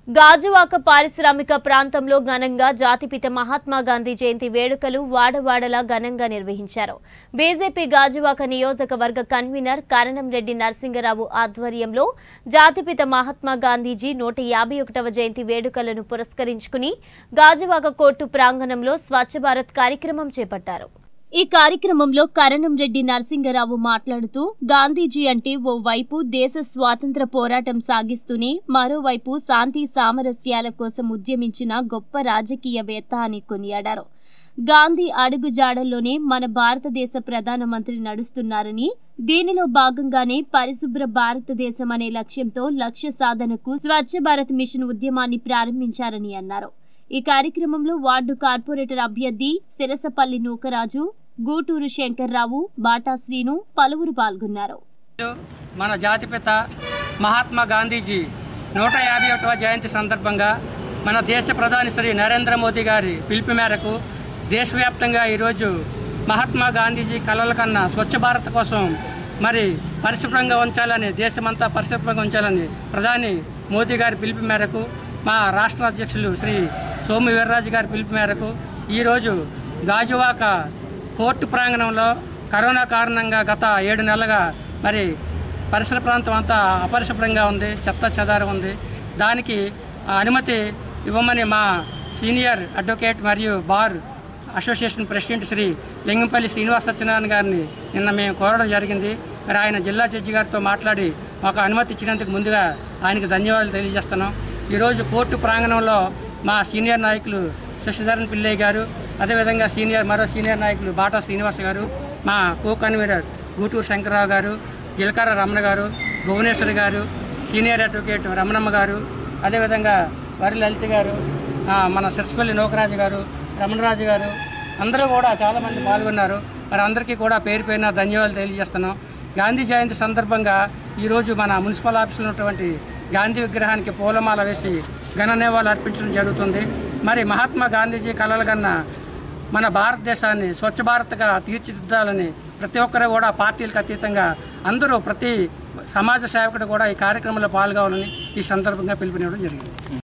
గాజువాక పారిశ్రామిక ప్రాంతంలో ఘనంగా జాతిపిత మహాత్మా గాంధీ జయంతి వేడుకలు వాడవాడలా ఘనంగా నిర్వహించారు బీజేపీ గాజువాక నియోజకవర్గ కన్వీనర్ కరణం రెడ్డి నరసింగరావు ఆధ్వర్యంలో జాతిపిత మహాత్మా గాంధీజీ నూట యాభై ఒకటవ జయంతి వేడుకలను పురస్కరించుకుని గాజువాక కోర్టు ప్రాంగణంలో స్వచ్ఛ భారత్ కార్యక్రమం చేపట్టారు ఈ కార్యక్రమంలో కరణం రెడ్డి నరసింగరావు మాట్లాడుతూ గాంధీజీ అంటే ఓ వైపు దేశ స్వాతంత్ర పోరాటం సాగిస్తూనే మరోవైపు శాంతి సామరస్యాల కోసం ఉద్యమించిన గొప్ప రాజకీయవేత్త అని కొనియాడారు గాంధీ అడుగుజాడల్లోనే మన భారతదేశ ప్రధానమంత్రి నడుస్తున్నారని దీనిలో భాగంగానే పరిశుభ్ర భారతదేశం అనే లక్ష్యంతో లక్ష్య సాధనకు స్వచ్ఛ భారత్ మిషన్ ఉద్యమాన్ని ప్రారంభించారని అన్నారు ఈ కార్యక్రమంలో వార్డు కార్పొరేటర్ అభ్యర్థి సిరసపల్లి నూకరాజు గూటూరు శంకర్రావు బాటా శ్రీను పలువురు పాల్గొన్నారు మన జాతిపిత మహాత్మా గాంధీజీ నూట యాభై ఒకటవ జయంతి సందర్భంగా మన దేశ ప్రధాని శ్రీ నరేంద్ర మోదీ గారి పిలుపు మేరకు దేశవ్యాప్తంగా ఈరోజు మహాత్మా గాంధీజీ కలల కన్నా స్వచ్ఛ భారత్ కోసం మరి పరిశుభ్రంగా ఉంచాలని దేశమంతా పరిశుభ్రంగా ఉంచాలని ప్రధాని మోదీ గారి పిలుపు మేరకు మా రాష్ట్ర అధ్యక్షులు శ్రీ సోము వీర్రాజు గారి పిలుపు మేరకు ఈరోజు గాజువాక కోర్టు ప్రాంగణంలో కరోనా కారణంగా గత ఏడు నెలలుగా మరి పరిసర ప్రాంతం అంతా అపరిశుభ్రంగా ఉంది చెత్త చెదారం ఉంది దానికి ఆ, అనుమతి ఇవ్వమని మా సీనియర్ అడ్వకేట్ మరియు bar association president Shri Lingampalli Srinivasa Satyanarayana గారిని నిన్న మేము కోరడం జరిగింది మరి ఆయన జిల్లా జడ్జి గారితో మాట్లాడి మాకు అనుమతి ఇచ్చినందుకు ముందుగా ఆయనకు ధన్యవాదాలు తెలియజేస్తున్నాం ఈరోజు కోర్టు ప్రాంగణంలో మా సీనియర్ నాయకులు శశిధరన్ పిల్లయ్య గారు అదేవిధంగా సీనియర్ మరో సీనియర్ నాయకులు బాటా శ్రీనివాస్ గారు మా కో కన్వీనర్ గూటూరు శంకరరావు గారు జిలకర రమణ గారు భువనేశ్వరి గారు సీనియర్ అడ్వకేట్ రమణమ్మ గారు అదేవిధంగా వరి లలిత గారు ఆ, మన సిరసపల్లి నోకరాజు గారు రమణరాజు గారు అందరూ కూడా చాలామంది పాల్గొన్నారు మరి అందరికీ కూడా పేరు పేరున ధన్యవాదాలు తెలియజేస్తున్నాం గాంధీ జయంతి సందర్భంగా ఈరోజు మన మున్సిపల్ ఆఫీసులో ఉన్నటువంటి గాంధీ విగ్రహానికి పూలమాల వేసి ఘన నివాళులు అర్పించడం జరుగుతుంది మరి మహాత్మా గాంధీజీ కలలు కన్నా మన భారతదేశాన్ని స్వచ్ఛ భారత్గా తీర్చిదిద్దాలని ప్రతి ఒక్కరు కూడా పార్టీలకు అతీతంగా అందరూ ప్రతి సమాజ సేవకుడు కూడా ఈ కార్యక్రమంలో పాల్గొనాలని ఈ సందర్భంగా పిలుపునివ్వడం జరిగింది